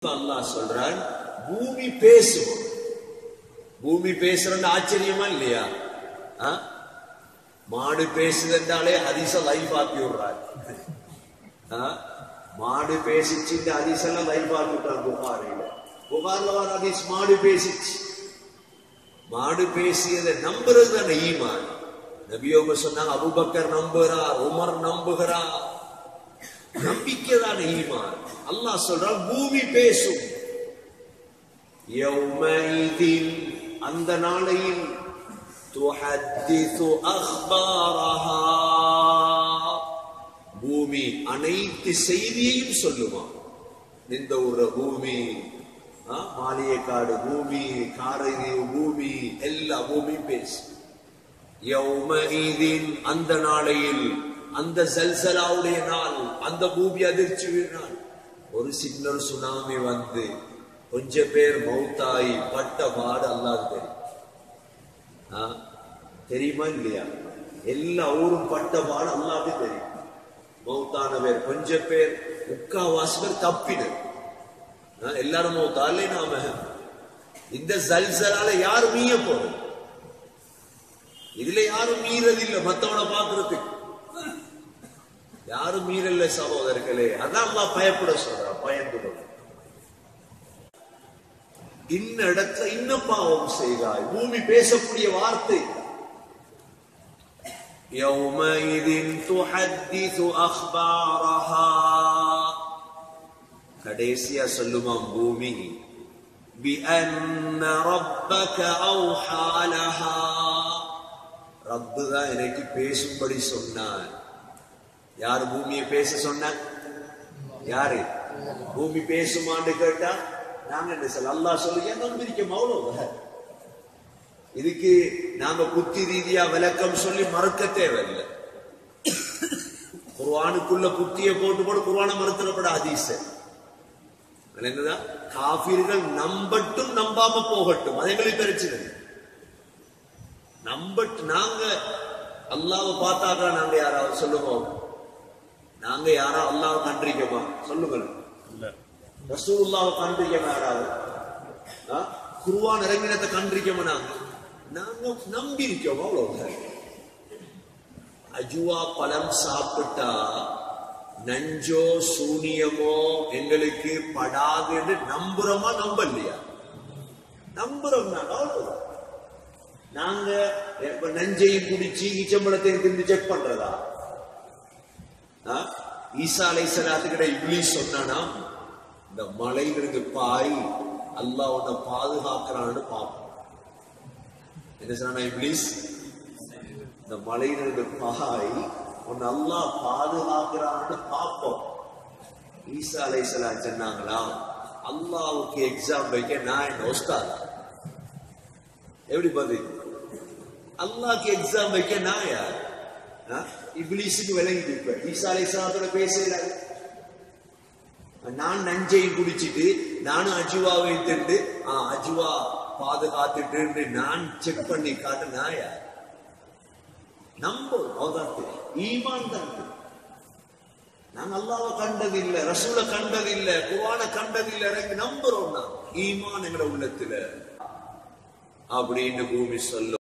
இப்ப அல்லாஹ் சொல்றான் பூமி பேசும் பூமி பேசுறது ஆச்சரியமா இல்லையா ஆ? மாடு பேசுதுன்றாலே ஹதீஸ லைஃப் ஆக்கி விடுறாரு ஆ? மாடு பேசிச்சு இந்த ஹதீஸ் எல்லாம் லைஃப் ஆக்கி விட்டார் புகாரில புகார்ல வர ஹதீஸ் மாடு பேசிச்சு மாடு பேசியதை நம்புறது தானே ஈமான் நபியோங்க சொன்னாங்க அபுபக்கர் நம்புகிறார் உமர் நம்புகிறார் நம்பிக்கை தானே ஈமான் அல்லாஹ் சொல்றான் பூமி பேசும் யௌமைதின் அந்த நாளையில் துஹத்திசு அக்பாரஹா பூமி அனைத்து செய்தியையும் சொல்லுமா இந்த ஒரு பூமி ஆ, மாளிகைக்காடு பூமி காரைதீவு பூமி எல்லா பூமியும் பேசு யௌமஇதின் அந்த நாளையில் அந்த ஜல்சலாவுடைய நாள் அந்த பூமி அதிர்ச்சி நாள் ஒரு சின்ன ஒரு சுனாமி வந்து கொஞ்ச பேர் மௌத்தாயி பட்ட பாடு அல்லாது தெரியும் ஆ? தெரியுமா இல்லையா எல்லா ஊரும் பட்ட பாடு அல்லாது தெரியும் மௌத்தான பேர் கொஞ்ச பேர் முக்காவாசி பேர் தப்பினர் ஆ, எல்லாரும் மௌத்தா இல்லை நாம இந்த ஜல்சலால யார் மீய போறது இதுல யாரும் மீறது இல்ல மத்தவனை பாக்குறதுக்கு யாரும் மீறல்ல சகோதரர்களே அதான் அல்லாஹ் பயப்பட சொல்றா பயந்து கொள்ள இன்ன இடத்துல இன்ன பாவம் செய்தாய் பூமி பேசக்கூடிய வார்த்தை يومئذ تحدث أخبارها கடைசியா சொல்லுமாம் பூமி بأن ربك أوحى لها ரப்பு தான் எனக்கு பேசும்படி சொன்னார் யார் பூமியை பேச சொன்னார் யாரு பூமி பேசுமான்னு கேட்டா நாங்க என்ன சொல்ல அல்லாஹ் சொல்லி ஏன் நம்பிருக்கோம் அவ்வளவு இதுக்கு நாங்க புத்தி ரீதியா விளக்கம் சொல்லி மறுக்க தேவையில்லை குர்ஆனுக்குள்ள புத்தியை போட்டு போட்டு குர்ஆனை மறுத்துறப்பட ஹதீஸ் அதுல என்னதான் காபீர்கள் நம்பட்டும் நம்பாம போகட்டும் அது எங்களுக்கு பிரச்சனை இல்லை. நம்பட் நாங்க அல்லாவை பார்த்தாக்கா நாங்க யாராவது சொல்லுவோம் நாங்க யாரா அல்லாவை கண்டிருக்கோமா சொல்லுங்கள் ரசூலுல்லாவை கண்டிருக்கோமா யாராவது ஆ? குருவான் இறங்கினத்தை கண்டிருக்கோமா நாங்க நாங்க நம்பி இருக்கோம் அவ்வளவு அஜுவா பழம் சாப்பிட்டா நஞ்சோ சூனியமோ எங்களுக்கு படாது என்று நம்புறோமா நம்பலையா நம்புறோம் நாங்க அவ்வளவுதான் நாங்க இப்ப நஞ்சையும் குடிச்சு ஈச்சம்பழத்தையும் திருந்து செக் பண்றதா ஆ? ஈசா அலைசலாத்துக்கிட்ட இப்ளீஸ் சொன்னானா இந்த மலையில இருந்து பாய் அல்லாஹ் உன்னை பாதுகாக்கிறான்னு பார்ப்போம் என்ன சொன்னா இப்ளீஸ் இந்த மலையில இருந்து பாய் உன்னை அல்லாஹ் பாதுகாக்கிறான்னு பார்ப்போம் ஈசா அலைசலாம் சொன்னாங்களா அல்லாவுக்கு எக்ஸாம் வைக்க நான் என்ன உஸ்தாத் எப்படி பதில் அல்லாஹ்க்கு எக்ஸாம் வைக்க நான் யார் ஆ? இப்லீஸுக்கு விளங்கி இப்ப ஈசா அலைஹிஸ்ஸலாத்தோட பேசல நான் நஞ்சையும் குடிச்சிட்டு நானும் அஜுவாவை திண்டு ஆ, அஜுவா பாதுகாத்துட்டு நான் செக் பண்ணி காட்டு நான் யார் நம்பும் அவதான் தெரியும். ஈமான் தான் தெரியும். நாங்க அல்லாவை கண்டதில்லை ரசூலை கண்டதில்லை குர்ஆன கண்டதில்லை இறங்கி நம்புறோம் நான் ஈமான் எங்கட உள்ளத்துல அப்படின்னு பூமி சொல்லும்